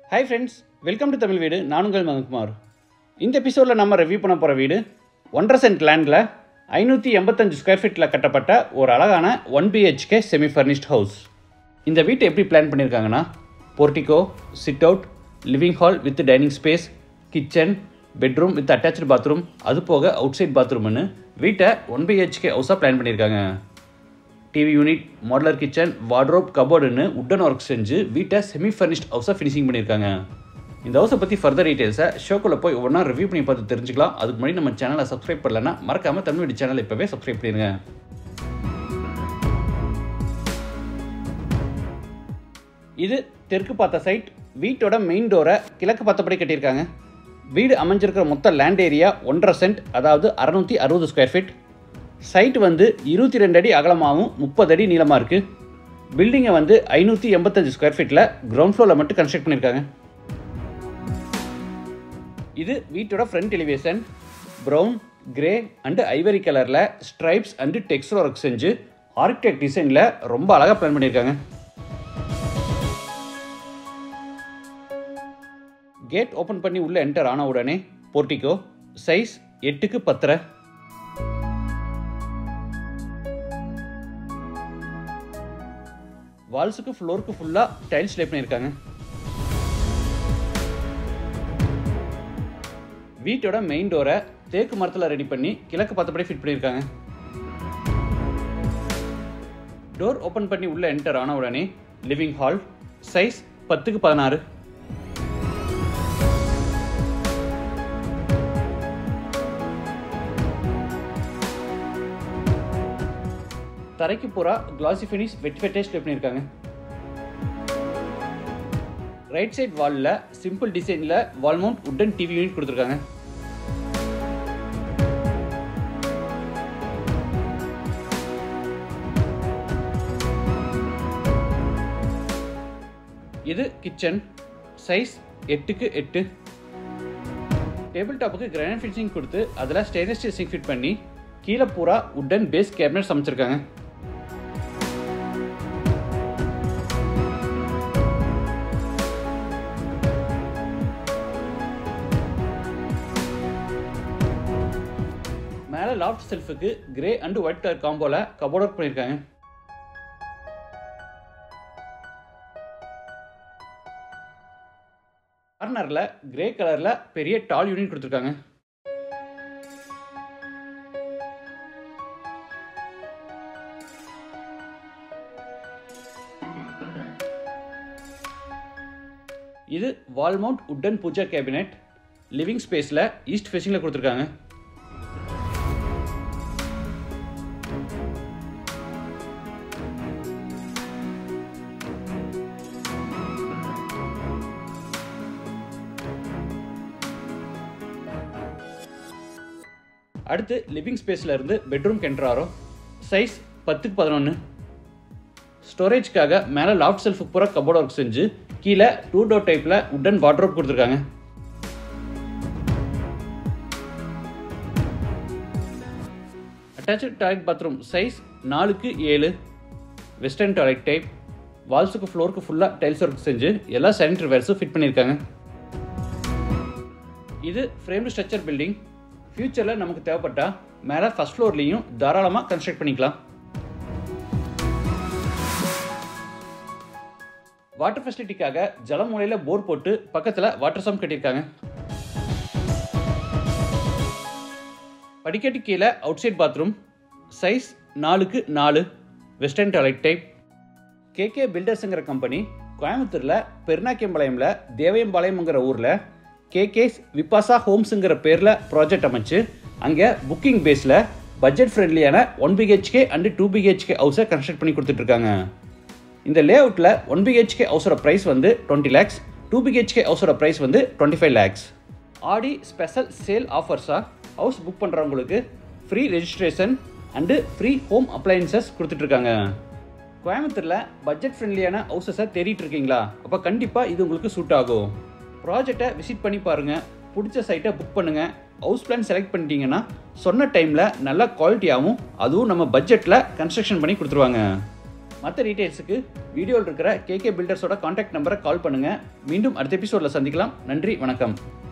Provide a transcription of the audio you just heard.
hi friends welcome to Tamil Veedu நான் உங்கள் மகன்குமார் இந்த எபிசோடில் நம்ம ரிவ்யூ பண்ண போகிற வீடு ஒன்றரை சென்ட் லேண்டில் ஐநூற்றி எண்பத்தஞ்சு ஸ்கொயர் ஃபீட்டில் கட்டப்பட்ட ஒரு அழகான one BHK semi furnished house இந்த வீட்டை எப்படி பிளான் பண்ணியிருக்காங்கன்னா portico sit out living hall with dining space kitchen bedroom with attach bathroom அது போக அவுட் சைட் பாத்ரூம்னு வீட்டை ஒன் பிஹெச்கே ஹவுஸாக பிளான் பண்ணியிருக்காங்க TV unit modular kitchen wardrobe கபோர்டுன்னு உட்டன் ஒர்க் செஞ்சு வீட்டை செமி ஃபர்னிஷ்ட் ஹவுஸாக ஃபினிஷிங் பண்ணியிருக்காங்க இந்த ஹவுஸை பற்றி ஃபர்தர் டீட்டெயில்ஸை ஷோக்குள்ளே போய் ஒவ்வொன்றா ரிவ்யூ பண்ணி பார்த்து தெரிஞ்சுக்கலாம் அதுக்கு முன்னாடி நம்ம சேனலை சப்ஸ்கிரைப் பண்ணலன்னா மறக்காமல் தமிழ் வீடு சேனல் இப்போவே சப்ஸ்கிரைப் பண்ணிடுங்க இது தெற்கு பார்த்த சைட் வீட்டோட மெயின் டோரை கிழக்கு பார்த்தபடி கட்டியிருக்காங்க வீடு அமைஞ்சிருக்கிற மொத்த லேண்ட் ஏரியா ஒன்றரை சென்ட் அதாவது அறநூற்றி அறுபது ஸ்கொயர் ஃபீட் சைட் வந்து இருபத்தி ரெண்டு அடி அகலமாகவும் முப்பது அடி நீளமாக இருக்குது பில்டிங்கை வந்து ஐநூற்றி எண்பத்தஞ்சு ஸ்கொயர் ஃபீட்டில் கிரவுண்ட் ஃப்ளோரில் மட்டும் கன்ஸ்ட்ரக்ட் பண்ணியிருக்காங்க இது வீட்டோட front elevation brown grey and ivory கலரில் ஸ்ட்ரைப்ஸ் அண்டு டெக்ஸ்டர் ஒர்க் செஞ்சு ஆர்கிடெக்ட் டிசைனில் ரொம்ப அழகாக பிளான் பண்ணியிருக்காங்க கேட் ஓப்பன் பண்ணி உள்ளே என்டர் ஆன உடனே போர்ட்டிகோ சைஸ் எட்டுக்கு பத்தரை வால்ஸுக்கு ஃப்ளோருக்கு ஃபுல்லாக டைல்ஸ் லே பண்ணியிருக்காங்க வீட்டோட மெயின் டோரை தேக்கு மரத்தில் ரெடி பண்ணி கிழக்கு பார்த்தபடி ஃபிட் பண்ணியிருக்காங்க டோர் ஓப்பன் பண்ணி உள்ளே என்டர் ஆன உடனே லிவிங் ஹால் சைஸ் பத்துக்கு பதினாறு தரைக்கு பூரா கிளாசி ஃபினிஷ் வெட் வெட்டேஜ் பண்ணியிருக்காங்க ரைட் சைட் வாலில் சிம்பிள் டிசைனில் wall mount wooden TV unit கொடுத்துருக்காங்க இது கிச்சன் சைஸ் எட்டுக்கு எட்டு டேபிள் டாப்புக்கு கிரானைட் ஃபினிஷிங் கொடுத்து அதில் ஸ்டெயின்லெஸ் ஸ்டீல் சிங்க் ஃபிட் பண்ணி கீழே பூரா உட்டன் பேஸ் கேபினட் சமைச்சிருக்காங்க மேலே லாஃப்ட் செல்ஃபுக்கு கிரே அண்ட் ஒயிட் கலர் காம்போல கபோர்ட் ஒர்க் பண்ணியிருக்காங்க கார்னரில் கிரே கலரில் பெரிய டால் யூனிட் கொடுத்துருக்காங்க இது wall mount wooden pooja cabinet living ஸ்பேஸில் ஈஸ்ட் ஃபேஸிங்கில் கொடுத்துருக்காங்க அடுத்து லிவிங் ஸ்பேஸில் இருந்து பெட்ரூம் கென்ட்ராரோ சைஸ் பத்துக்கு பதினொன்று ஸ்டோரேஜ்க்காக மேலே லாஃப்ட் செல்ஃபுக்கு பூரா கபோர்ட் ஒர்க் செஞ்சு கீழே டூ டோர் டைப்பில் உட்டன் வாட்ரோப் கொடுத்துருக்காங்க அட்டாச்சு டாய்லெட் பாத்ரூம் சைஸ் நாலுக்கு ஏழு வெஸ்டர்ன் டாய்லெட் டைப் வால்ஸுக்கு ஃப்ளோருக்கு ஃபுல்லாக டைல்ஸ் ஒர்க் செஞ்சு எல்லா சானிட்டரி வேர்ஸும் ஃபிட் பண்ணியிருக்காங்க இது ஃப்ரேம்டு ஸ்ட்ரக்சர் பில்டிங் ஃப்யூச்சரில் நமக்கு தேவைப்பட்டா மேலே ஃபஸ்ட் ஃப்ளோர்லேயும் தாராளமாக கன்ஸ்ட்ரக்ட் பண்ணிக்கலாம் வாட்டர் ஃபெசிலிட்டிக்காக ஜலமூலையில் போர் போட்டு பக்கத்தில் வாட்டர் சம் கட்டியிருக்காங்க படிக்கட்டு கீழே அவுட் சைட் பாத்ரூம் சைஸ் நாலுக்கு நாலு வெஸ்டர்ன் டாய்லெட் டைப் கேகே பில்டர்ஸுங்கிற கம்பெனி கோயம்புத்தூரில் பெருநாக்கியம்பாளையமில் தேவையம்பாளையம்ங்கிற ஊரில் கேகேஸ் விபாசா ஹோம்ஸுங்கிற பேரில் ப்ராஜெக்ட் அமைச்சு அங்கே புக்கிங் பேஸில் பட்ஜெட் ஃப்ரெண்ட்லியான one BHK and two BHK ஹவுஸை கன்ஸ்ட்ரக்ட் பண்ணி கொடுத்துட்ருக்காங்க இந்த லே அவுட்டில் ஒன் பிஹெச்கே ஹவுஸோட ப்ரைஸ் வந்து டுவெண்ட்டி லேக்ஸ் டூ பிஹெச்கே ஹவுஸோட ப்ரைஸ் வந்து twenty five lakhs Aadi special sale ஆஃபர்ஸாக ஹவுஸ் புக் பண்ணுறவங்களுக்கு free registration and free home appliances கொடுத்துட்ருக்காங்க கோயம்புத்தூரில் பட்ஜெட் ஃப்ரெண்ட்லியான ஹவுசஸை தேடிட்டு இருக்கீங்களா அப்போ கண்டிப்பாக இது உங்களுக்கு சூட் ஆகும் ப்ராஜெக்டை விசிட் பண்ணி பாருங்கள் பிடிச்ச சைட்டை புக் பண்ணுங்கள் ஹவுஸ் பிளான் செலக்ட் பண்ணிட்டீங்கன்னா சொன்ன டைமில் நல்ல குவாலிட்டியாகவும் அதுவும் நம்ம பட்ஜெட்டில் கன்ஸ்ட்ரக்ஷன் பண்ணி கொடுத்துருவாங்க மற்ற டீட்டெயில்ஸுக்கு வீடியோவில் இருக்கிற கேகே பில்டர்ஸோட காண்டாக்ட் நம்பரை கால் பண்ணுங்கள் மீண்டும் அடுத்த எபிசோடில் சந்திக்கலாம் நன்றி வணக்கம்